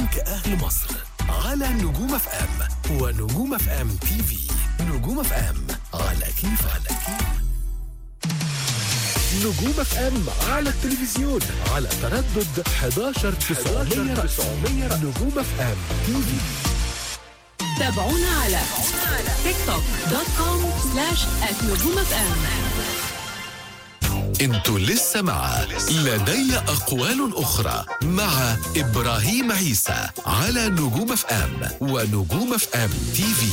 كأهل مصر على نجوم اف ام ونجوم اف ام تي في نجوم اف ام على كيف على كيف نجوم اف ام على التلفزيون على تردد 11 900 نجوم اف ام تي في تابعونا على تيك توك دوت كوم سلاش نجوم اف ام انتوا لسه مع لدي اقوال اخرى مع ابراهيم عيسى على نجوم اف ام ونجوم اف ام تي في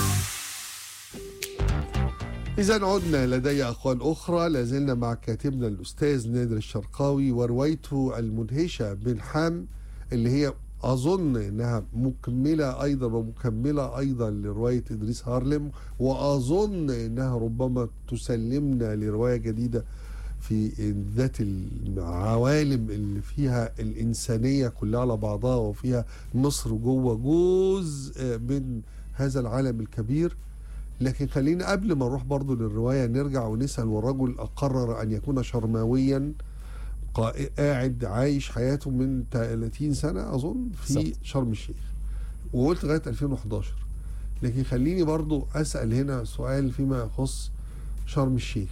إذا عدنا لدي أقوال أخرى لازلنا مع كاتبنا الأستاذ نادر الشرقاوي وروايته المدهشة بن حام اللي هي أظن إنها مكملة أيضا ومكملة أيضا لرواية إدريس هارلم وأظن إنها ربما تسلمنا لرواية جديدة في ذات العوالم اللي فيها الإنسانية كلها على بعضها وفيها مصر جوه جزء من هذا العالم الكبير لكن خلينا قبل ما نروح برضو للرواية نرجع ونسأل والرجل قرر أن يكون شرماويا قا- قاعد عايش حياته من 30 سنة أظن في بالظبط. شرم الشيخ وقلت لغاية 2011 لكن خليني برضو أسأل هنا سؤال فيما يخص شرم الشيخ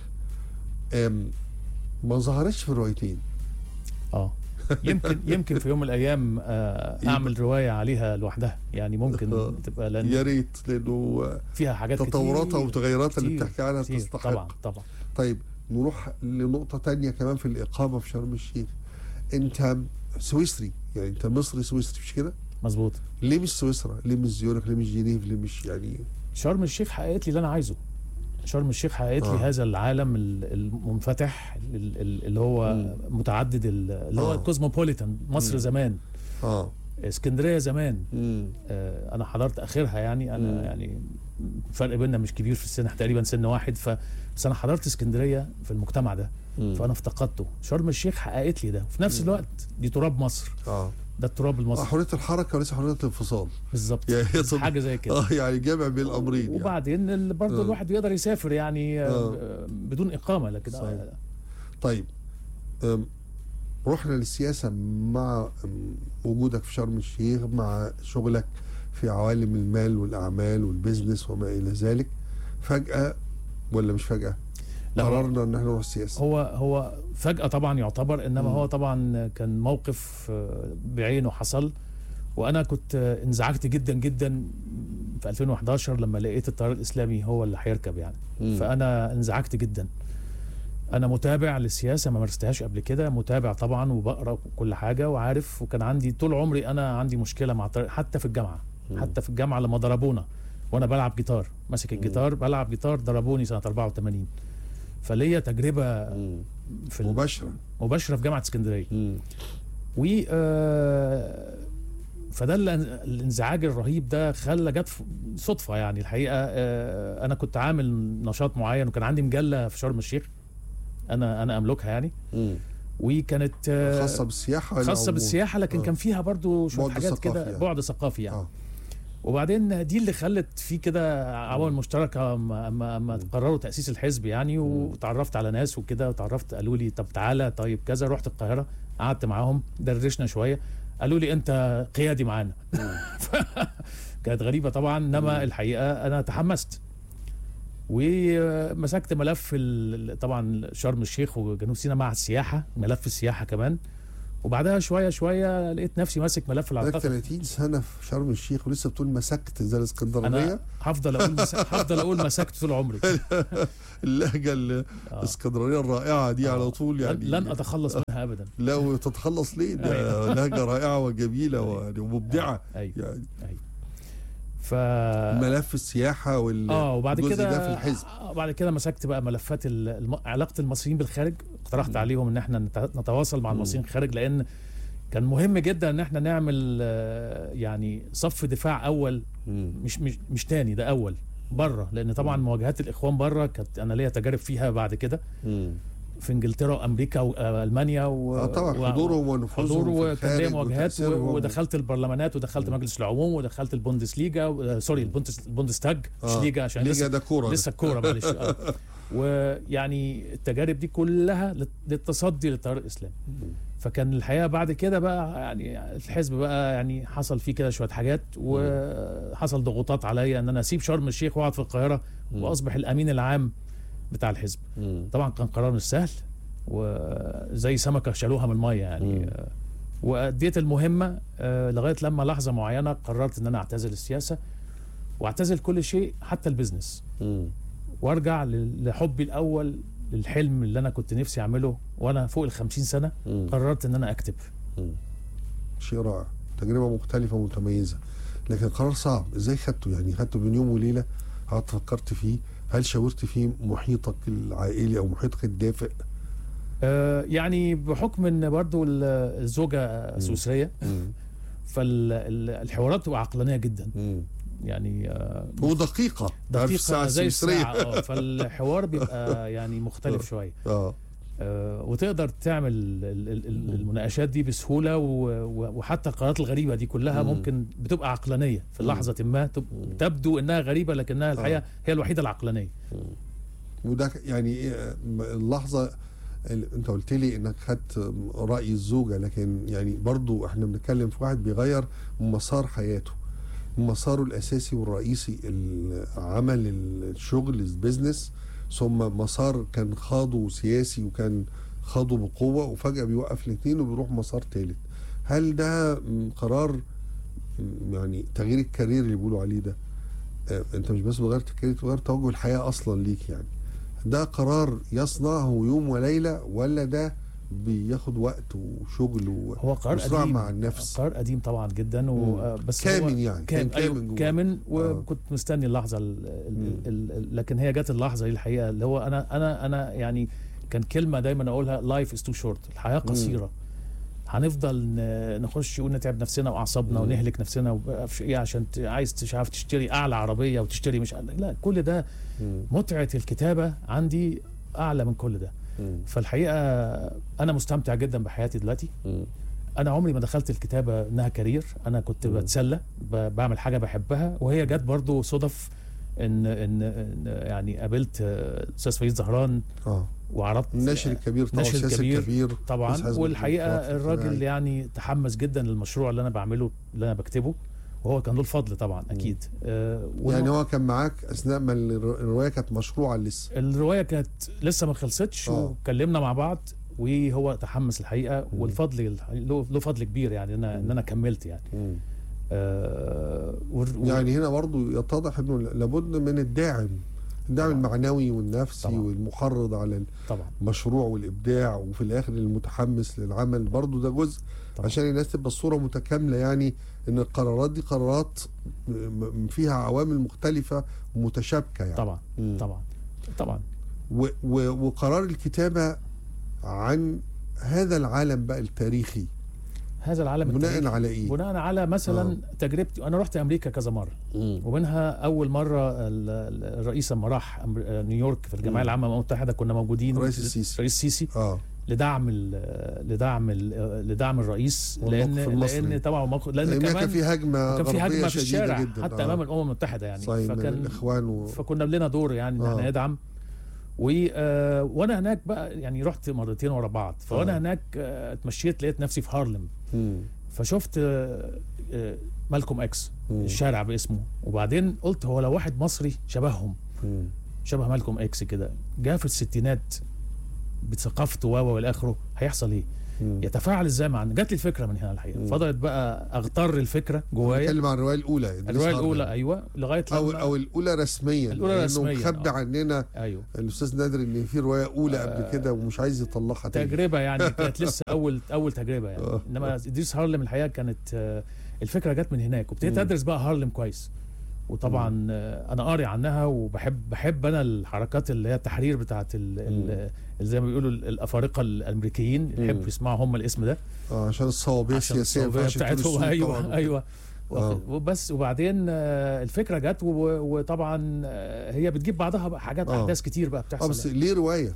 أم ما ظهرتش في الروايتين اه يمكن يمكن في يوم من الايام آه، اعمل روايه عليها لوحدها يعني ممكن آه. تبقى يا لان ريت لأنه فيها حاجات تطوراتها كتير وتغيراتها اللي كتير- بتحكي عنها كتير. تستحق طبعا طبعا طيب نروح لنقطة تانية كمان في الإقامة في شرم الشيخ أنت سويسري يعني أنت مصري سويسري مش كده؟ مظبوط ليه مش سويسرا؟ ليه مش زيورخ؟ ليه مش جنيف؟ ليه مش يعني شرم الشيخ حققت لي اللي انا عايزه شرم الشيخ حققت لي آه. هذا العالم ال- المنفتح ال- ال- اللي هو مم. متعدد ال- اللي هو آه. كوزموبوليتان مصر مم. زمان اه اسكندريه زمان امم آه، انا حضرت اخرها يعني انا مم. يعني الفرق بيننا مش كبير في السن تقريبا سن واحد ف بس انا حضرت اسكندريه في المجتمع ده فانا افتقدته شرم الشيخ حققت لي ده في نفس مم. الوقت دي تراب مصر اه ده التراب آه، المصري حرية الحركة وليس حرية الانفصال بالظبط يعني هي طب- حاجه زي كده اه يعني جامع بين الأمرين يعني. وبعدين ال- برضه آه. الواحد بيقدر يسافر يعني آه، آه. بدون اقامه لكن صحيح. آه، طيب أم، رحنا للسياسة مع أم، وجودك في شرم الشيخ مع شغلك في عوالم المال والأعمال والبزنس وما إلى ذلك فجأة ولا مش فجأة لا، هو- قررنا ان احنا نروح السياسة هو هو فجأة طبعا يعتبر انما مم. هو طبعا كان موقف آه، بعينه حصل وانا كنت آه، انزعجت جدا جدا في 2011 لما لقيت التيار الاسلامي هو اللي هيركب يعني مم. فانا انزعجت جدا انا متابع للسياسه ما مارستهاش قبل كده متابع طبعا وبقرا كل حاجه وعارف وكان عندي طول عمري انا عندي مشكله مع التيار حتى في الجامعه مم. حتى في الجامعه لما ضربونا وانا بلعب جيتار ماسك الجيتار بلعب جيتار ضربوني سنه 84 فليا تجربه مم. في ال- مباشرة مباشره في جامعه اسكندريه مم. و آه، فده ال- الانزعاج الرهيب ده خلى جت ف- صدفه يعني الحقيقه آه، انا كنت عامل نشاط معين وكان عندي مجله في شرم الشيخ انا انا املكها يعني مم. وكانت آه، خاصة بالسياحة ولا خاصه عموم؟ بالسياحه لكن آه. كان فيها برضو شويه بعد حاجات ثقافي كده يعني. بعد ثقافي يعني آه. وبعدين دي اللي خلت في كده عوامل مشتركه اما اما اما قرروا تاسيس الحزب يعني وتعرفت على ناس وكده وتعرفت قالوا لي طب تعالى طيب كذا رحت القاهره قعدت معاهم درشنا شويه قالوا لي انت قيادي معانا كانت غريبه طبعا انما الحقيقه انا تحمست ومسكت ملف ال- طبعا شرم الشيخ وجنوب سيناء مع السياحه ملف السياحه كمان وبعدها شويه شويه لقيت نفسي ماسك ملف بقالك العلاقات 30 سنة في شرم الشيخ ولسه بتقول مسكت زي الاسكندرانية انا هفضل اقول مس... هفضل اقول مسكت طول عمري اللهجة ال- آه. الاسكندرانية الرائعة دي آه. على طول يعني لن, لن اتخلص منها ابدا لا وتتخلص ليه ده أيوة. لهجة رائعة وجميلة ويعني ومبدعة ايوه يعني ايوه ف ملف السياحة وال اه وبعد الجزء كده ده في الحزب آه بعد كده مسكت بقى ملفات ال- الم... علاقه المصريين بالخارج اقترحت عليهم ان احنا نت- نتواصل مع مم. المصريين الخارج لان كان مهم جدا ان احنا نعمل آه، يعني صف دفاع اول مم. مش مش مش تاني ده اول بره لان طبعا مواجهات الاخوان بره كانت انا ليا تجارب فيها بعد كده مم. في انجلترا وامريكا والمانيا و... اه طبعا و- حضورهم ونفوذهم حضور في وكان الخارج ليا مواجهات و- وتأثيرهم. ودخلت البرلمانات ودخلت مجلس العموم ودخلت البوندسليجا و- سوري البوندس البوندستاج مش آه. ليجا عشان ليجا لسه ده كوره لسه الكوره معلش آه. ويعني التجارب دي كلها لل- للتصدي للتيار الاسلامي فكان الحقيقه بعد كده بقى يعني الحزب بقى يعني حصل فيه كده شويه حاجات وحصل ضغوطات عليا ان انا اسيب شرم الشيخ واقعد في القاهره واصبح الامين العام بتاع الحزب مم. طبعا كان قرار مش سهل وزي سمكه شالوها من الميه يعني آه، واديت المهمه آه، لغايه لما لحظه معينه قررت ان انا اعتزل السياسه واعتزل كل شيء حتى البيزنس مم. وارجع ل- لحبي الاول للحلم اللي انا كنت نفسي اعمله وانا فوق ال 50 سنه مم. قررت ان انا اكتب شيء رائع تجربه مختلفه ومتميزه لكن قرار صعب ازاي خدته يعني خدته بين يوم وليله قعدت فكرت فيه هل شاورت فيه محيطك العائلي او محيطك الدافئ آه، يعني بحكم ان برضو ال- الزوجه سويسريه فالحوارات بتبقى عقلانيه جدا مم. يعني آه، ودقيقه تعرف الساعه دقيقه زي السويسريه الساعه اه فالحوار بيبقى يعني مختلف شويه اه آه، وتقدر تعمل ال- ال- ال- المناقشات دي بسهوله و- و- وحتى القرارات الغريبه دي كلها مم. ممكن بتبقى عقلانيه في لحظه ما تب- تبدو انها غريبه لكنها الحقيقه هي الوحيده العقلانيه وده ك- يعني إيه، م- اللحظه اللي انت قلت لي انك خدت راي الزوجه لكن يعني برضو احنا بنتكلم في واحد بيغير مسار حياته مساره الاساسي والرئيسي العمل الشغل البيزنس ثم مسار كان خاضه سياسي وكان خاضه بقوه وفجاه بيوقف الاثنين وبيروح مسار ثالث هل ده م، قرار م، يعني تغيير الكارير اللي بيقولوا عليه ده آه، انت مش بس بتغير الكارير بتغير توجه الحياه اصلا ليك يعني ده قرار يصنعه يوم وليله ولا ده بياخد وقت وشغل و- هو قرار وصراع قديم مع النفس قرار قديم طبعا جدا و... مم. آه، بس كامن هو يعني كام كان كامن أيوة جوه. كامن آه. وكنت مستني اللحظه ال... ال... مم. ال... ال... لكن هي جت اللحظه دي الحقيقه اللي هو انا انا انا يعني كان كلمه دايما اقولها لايف از تو شورت الحياه قصيره هنفضل ن- نخش ونتعب نفسنا واعصابنا مم. ونهلك نفسنا ومعرفش ايه عشان ت- عايز مش عارف تشتري اعلى عربيه وتشتري مش لا كل ده مم. متعه الكتابه عندي اعلى من كل ده مم. فالحقيقه انا مستمتع جدا بحياتي دلوقتي مم. انا عمري ما دخلت الكتابه انها كارير انا كنت مم. بتسلى ب- بعمل حاجه بحبها وهي جت برضو صدف ان ان, إن يعني قابلت آه، استاذ فريد زهران اه وعرضت الناشر الكبير طبعا ناشر السياسي الكبير الكبير رئيس طبعا حزب والحقيقه الديمقراطي الراجل الاجتماعي. يعني تحمس جدا للمشروع اللي انا بعمله اللي انا بكتبه وهو كان له الفضل طبعا اكيد آه والم- يعني هو كان معاك اثناء ما الر- الروايه كانت مشروعه لسه الروايه كانت لسه ما خلصتش آه. واتكلمنا مع بعض وهو تحمس الحقيقه والفضل الح- له له فضل كبير يعني ان انا ان انا كملت يعني مم. آه وال- وال- يعني هنا برضو يتضح انه لابد من الداعم الدعم طبعاً. المعنوي والنفسي طبعاً. والمحرض على طبعا المشروع والابداع وفي الاخر المتحمس للعمل برضو ده جزء طبعاً. عشان الناس تبقى الصوره متكامله يعني ان القرارات دي قرارات م- م- فيها عوامل مختلفه ومتشابكه يعني طبعا مم. طبعا طبعا و و وقرار الكتابه عن هذا العالم بقى التاريخي هذا العالم بناء التاريخي على ايه؟ بناء على مثلا آه. تجربتي انا رحت امريكا كذا مره مم. ومنها اول مره ال- ال- الرئيس لما راح أمر- نيويورك في الجمعيه مم. العامه المتحده كنا موجودين رئيس السيسي. رئيس السيسي اه لدعم ال- لدعم ال- لدعم الرئيس لان والموقف المصري. لان طبعا موقف لان لان كان كمان في هجمه كان في غربية هجمه في شديدة الشارع جدا. حتى آه. امام الامم المتحده يعني صحيح من فكان الاخوان و... فكنا لنا دور يعني ان آه. احنا ندعم و آه، وانا هناك بقى يعني رحت مرتين ورا بعض فوانا آه. هناك آه، اتمشيت لقيت نفسي في هارلم مم. فشفت آه، آه، مالكوم اكس مم. الشارع باسمه وبعدين قلت هو لو واحد مصري شبههم مم. شبه مالكوم اكس كده جاء في الستينات بثقافته و والى اخره هيحصل ايه؟ مم. يتفاعل ازاي مع جات لي الفكره من هنا الحقيقه مم. فضلت بقى اغتر الفكره جوايا بنتكلم عن الروايه الاولى إدريس الروايه هارمان. الاولى ايوه لغايه لما او او الاولى رسميا الأولى لأنه رسمياً، مخبي آه. عننا ايوه الاستاذ نادر ان في روايه اولى قبل كده ومش عايز يطلعها تاني تجربه يعني كانت لسه اول اول تجربه يعني آه. انما ادريس هارلم الحقيقه كانت آه، الفكره جت من هناك وابتديت مم. ادرس بقى هارلم كويس وطبعا آه، انا قاري عنها وبحب بحب انا الحركات اللي هي التحرير بتاعت ال- ال- اللي زي ما بيقولوا ال- الافارقه الامريكيين مم. يحبوا يسمعوا هم الاسم ده اه عشان الصوابيه عشان السياسيه الصوبية ينفعش تقول بتاعتهم السوق ايوه طبعاً. ايوه آه. وبس وبعدين آه، الفكره جت و- وطبعا آه، هي بتجيب بعضها بقى حاجات آه. احداث كتير بقى اه بتحصل بس يعني. ليه روايه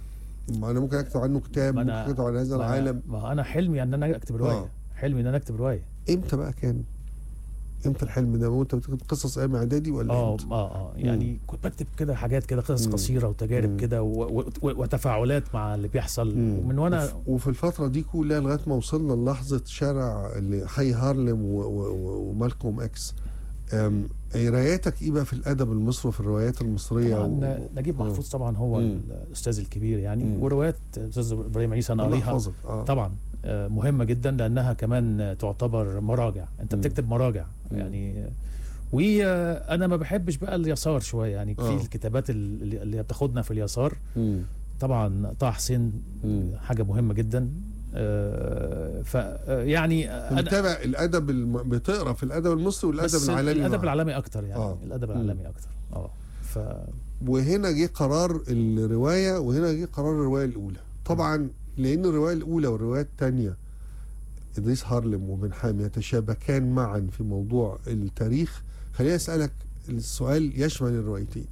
ما انا ممكن اكتب عنه كتاب ما ممكن انا اكتب عن هذا ما- العالم ما انا حلمي ان انا اكتب روايه آه. حلمي ان انا اكتب روايه امتى بقى كان امتى الحلم ده وانت بتكتب قصص ايام اعدادي ولا اه امتى؟ اه اه يعني كنت بكتب كده حاجات كده قصص مم. قصيره وتجارب مم. كده و- و- و- وتفاعلات مع اللي بيحصل مم. ومن وانا وف- وفي الفترة دي كلها لغاية ما وصلنا للحظة شارع اللي حي هارلم و- و- و- ومالكوم اكس أم، قراياتك ايه بقى في الادب المصري وفي الروايات المصرية طبعا و... نجيب آه. محفوظ طبعا هو مم. الاستاذ الكبير يعني مم. وروايات الاستاذ ابراهيم عيسى انا الله قاريها يحفظك اه طبعا آه، مهمه جدا لانها كمان آه، تعتبر مراجع انت مم. بتكتب مراجع مم. يعني وانا ما بحبش بقى اليسار شويه يعني آه. في الكتابات اللي اللي بتاخدنا في اليسار مم. طبعا طه حسين مم. حاجه مهمه جدا آه، ف آه، يعني انا بتابع الادب الم... بتقرا في الادب المصري والادب بس العالمي الادب معا. العالمي اكتر يعني آه. آه. الادب مم. العالمي اكتر اه ف وهنا جه قرار الروايه وهنا جه قرار الروايه الاولى طبعا لان الروايه الاولى والروايه الثانيه ادريس هارلم وبن حام يتشابكان معا في موضوع التاريخ خليني اسالك السؤال يشمل الروايتين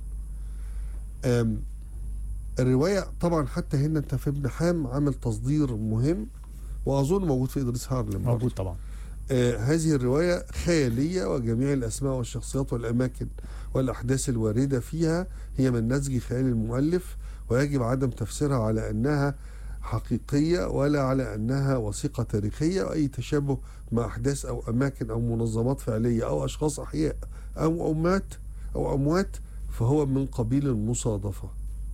أم، الروايه طبعا حتى هنا انت في ابن حام عامل تصدير مهم واظن موجود في ادريس هارلم موجود طبعا آه، هذه الرواية خيالية وجميع الأسماء والشخصيات والأماكن والأحداث الواردة فيها هي من نسج خيال المؤلف ويجب عدم تفسيرها على أنها حقيقية ولا على أنها وثيقة تاريخية وأي تشابه مع أحداث أو أماكن أو منظمات فعلية أو أشخاص أحياء أو أمات أو أموات فهو من قبيل المصادفة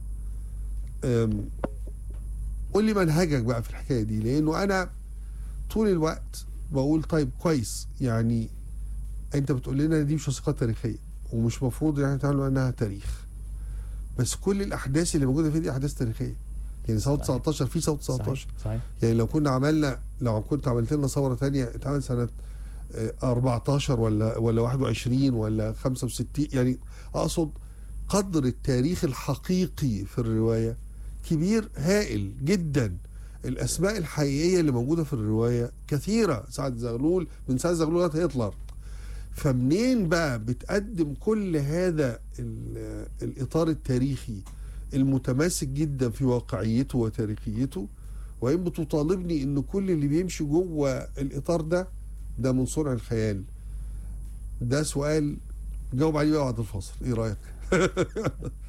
أم، قول لي منهجك بقى في الحكاية دي لأنه أنا طول الوقت بقول طيب كويس يعني انت بتقول لنا دي مش وثيقه تاريخيه ومش مفروض يعني تعملوا انها تاريخ بس كل الاحداث اللي موجوده فيه دي احداث تاريخيه يعني ثوره صحيح. 19 في ثوره 19 صحيح صحيح يعني لو كنا عملنا لو كنت عملت لنا ثوره ثانيه اتعمل سنه آه، 14 ولا ولا 21 ولا 65 يعني اقصد قدر التاريخ الحقيقي في الروايه كبير هائل جدا الاسماء الحقيقيه اللي موجوده في الروايه كثيره سعد زغلول من سعد زغلول لغايه هتلر فمنين بقى بتقدم كل هذا ال- الاطار التاريخي المتماسك جدا في واقعيته وتاريخيته وإن بتطالبني ان كل اللي بيمشي جوه الاطار ده ده من صنع الخيال ده سؤال جاوب عليه بقى بعد الفاصل ايه رايك